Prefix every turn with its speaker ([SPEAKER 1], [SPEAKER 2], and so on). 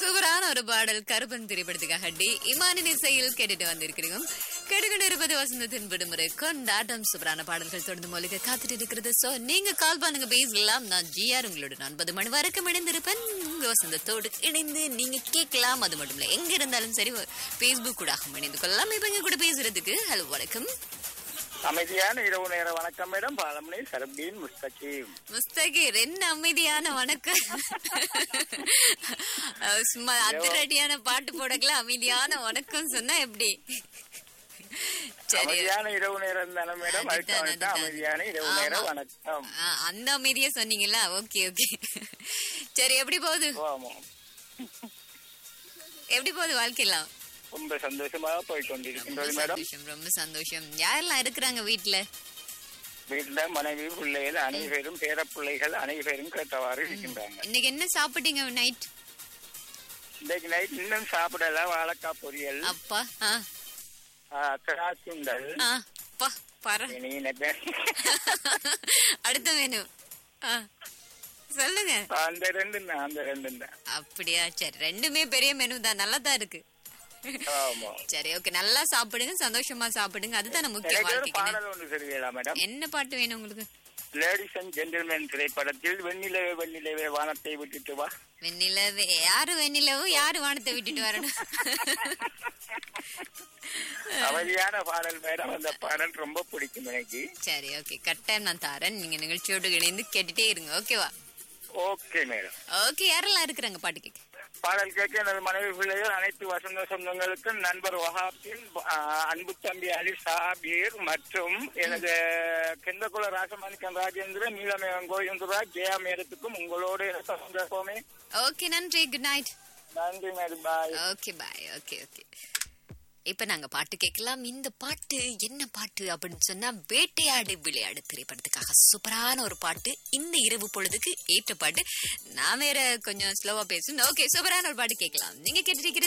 [SPEAKER 1] சூப்பரான ஒரு பாடல் கருப்பன் திரைப்படத்துக்காக டி இமானின் இசையில் கேட்டுட்டு வந்திருக்கிறீங்க கேட்டுக்கொண்டு இருப்பது வசந்தத்தின் விடுமுறை கொண்டாட்டம் சூப்பரான பாடல்கள் தொடர்ந்து மொழிக காத்துட்டு இருக்கிறது சோ நீங்க கால் பண்ணுங்க பேசலாம் நான் ஜிஆர் உங்களுடன் ஒன்பது மணி வரைக்கும் இணைந்திருப்பேன் உங்க வசந்தத்தோடு இணைந்து நீங்க கேட்கலாம் அது மட்டும் இல்ல எங்க இருந்தாலும் சரி பேஸ்புக் கூட இணைந்து கொள்ளலாம் இப்ப எங்க கூட பேசுறதுக்கு ஹலோ வணக்கம்
[SPEAKER 2] அமைதியான இரவு நேர வணக்கம் மேடம் பாலமணி சரப்தீன் முஸ்தகீம்
[SPEAKER 1] முஸ்தகிர் என்ன அமைதியான வணக்கம் அஹ் சும்மா அதிரடியான பாட்டு போடக்கலாம் அமைதியான வணக்கம் சொன்னா எப்படி சரி
[SPEAKER 2] அமைதியான இரவு நேரம் தானே மேடம் அதுக்கு
[SPEAKER 1] அதுதான்,
[SPEAKER 2] வந்துட்டு
[SPEAKER 1] அதுதான்.
[SPEAKER 2] அமைதியான இரவு நேர
[SPEAKER 1] ஆமா.
[SPEAKER 2] வணக்கம்
[SPEAKER 1] ஆ, அந்த அமைதியா சொன்னீங்களா ஓகே ஓகே சரி எப்படி போகுது
[SPEAKER 2] ஆமா
[SPEAKER 1] எப்படி போகுது வாழ்க்கையெல்லாம்
[SPEAKER 2] ரொம்ப சந்தோஷமாக போய்
[SPEAKER 1] ரொம்ப
[SPEAKER 2] கொண்டிருக்கின்றது மேடம்
[SPEAKER 1] சந்தோஷம் ரொம்ப சந்தோஷம் யாரெல்லாம் இருக்கிறாங்க வீட்டுல
[SPEAKER 2] வீட்டுல மனைவி பிள்ளைகள் அனைவரும் பேர பிள்ளைகள் அனைவரும் கேட்டவாறு இருக்கின்றாங்க
[SPEAKER 1] இன்னைக்கு என்ன சாப்பிட்டீங்க நைட்
[SPEAKER 2] இன்னைக்கு நைட் இன்னும் சாப்பிடல வாழைக்காய் பொரியல்
[SPEAKER 1] அப்பா ஆ
[SPEAKER 2] திராட்சுண்டல்
[SPEAKER 1] ஆ அப்பா பர அடுத்த மெனு ஆ சொல்லுங்க
[SPEAKER 2] அந்த ரெண்டு தான் அந்த ரெண்டு தான்
[SPEAKER 1] அப்படியா சரி ரெண்டுமே பெரிய மெனு தான் நல்லா தான் இருக்கு
[SPEAKER 2] ஆமா
[SPEAKER 1] சரி ஓகே நல்லா சாப்பிடுங்க சந்தோஷமா சாப்பிடுங்க அதுதானே முக்கியம்
[SPEAKER 2] எனக்கு ஒரு
[SPEAKER 1] வாழ்க்கைக்கு
[SPEAKER 2] பாடல் ஒன்று சொல்லுவீங்களா மேடம்
[SPEAKER 1] என்ன பாட்டு வேணும் உங்களுக்கு
[SPEAKER 2] லேடிஸ் அண்ட் ஜென்டில்மேன் திரைப்படத்தில் வெண்ணிலவே வெண்ணிலவே வானத்தை விட்டுட்டு வா
[SPEAKER 1] வெண்ணிலவே யாரு வெண்ணிலவும் யாரு வானத்தை விட்டுட்டு வரணும்
[SPEAKER 2] அமைதியான பாடல் மேடம் அந்த பாடல் ரொம்ப பிடிக்கும் எனக்கு
[SPEAKER 1] சரி ஓகே கட்டாயம் நான் தாரேன் நீங்க நிகழ்ச்சியோடு இணைந்து கேட்டுட்டே இருங்க ஓகேவா
[SPEAKER 2] ஓகே மேடம்
[SPEAKER 1] ஓகே யாரெல்லாம் இருக்கிறாங்க பாட்டு கேட்க
[SPEAKER 2] பாடல் கேட்க எனது மனைவி பிள்ளைகள் அனைத்து வசந்த சொந்தங்களுக்கும் நண்பர் வஹாபின் ஆஹ், அன்பு தம்பி அலி சாபீர் மற்றும் எனது கெந்தகுல ராசமாணிக்கன் ராஜேந்திரன் நீலமேகம் கோவிந்தரா ஜெயா மேடத்துக்கும் உங்களோடு சந்தர்ப்பமே
[SPEAKER 1] ஓகே நன்றி குட் நைட்
[SPEAKER 2] நன்றி madam bye
[SPEAKER 1] okay bye okay okay இப்ப நாங்க பாட்டு கேட்கலாம் இந்த பாட்டு என்ன பாட்டு அப்படின்னு சொன்னா வேட்டையாடு விளையாடு திரைப்படத்துக்காக சூப்பரான ஒரு பாட்டு இந்த இரவு பொழுதுக்கு ஏற்ற பாட்டு நான் வேற கொஞ்சம் ஸ்லோவா பேசணும் ஓகே சூப்பரான ஒரு பாட்டு கேட்கலாம் நீங்க கேட்டுட்டு